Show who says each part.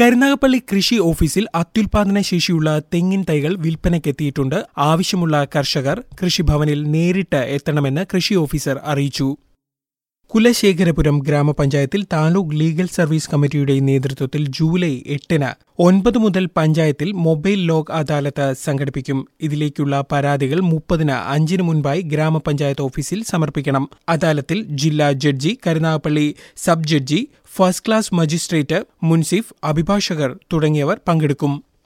Speaker 1: കരുനാഗപ്പള്ളി കൃഷി ഓഫീസിൽ അത്യുൽപാദന ശേഷിയുള്ള തെങ്ങിൻ തൈകൾ വിൽപ്പനയ്ക്കെത്തിയിട്ടുണ്ട് ആവശ്യമുള്ള കർഷകർ കൃഷിഭവനിൽ നേരിട്ട് എത്തണമെന്ന് കൃഷി ഓഫീസർ അറിയിച്ചു കുലശേഖരപുരം ഗ്രാമപഞ്ചായത്തിൽ താലൂക്ക് ലീഗൽ സർവീസ് കമ്മിറ്റിയുടെ നേതൃത്വത്തിൽ ജൂലൈ എട്ടിന് ഒൻപത് മുതൽ പഞ്ചായത്തിൽ മൊബൈൽ ലോക് അദാലത്ത് സംഘടിപ്പിക്കും ഇതിലേക്കുള്ള പരാതികൾ മുപ്പതിന് അഞ്ചിന് മുൻപായി ഗ്രാമപഞ്ചായത്ത് ഓഫീസിൽ സമർപ്പിക്കണം അദാലത്തിൽ ജില്ലാ judge Karunagappally sub judge first class magistrate മുൻസിഫ് അഭിഭാഷകർ തുടങ്ങിയവർ പങ്കെടുക്കും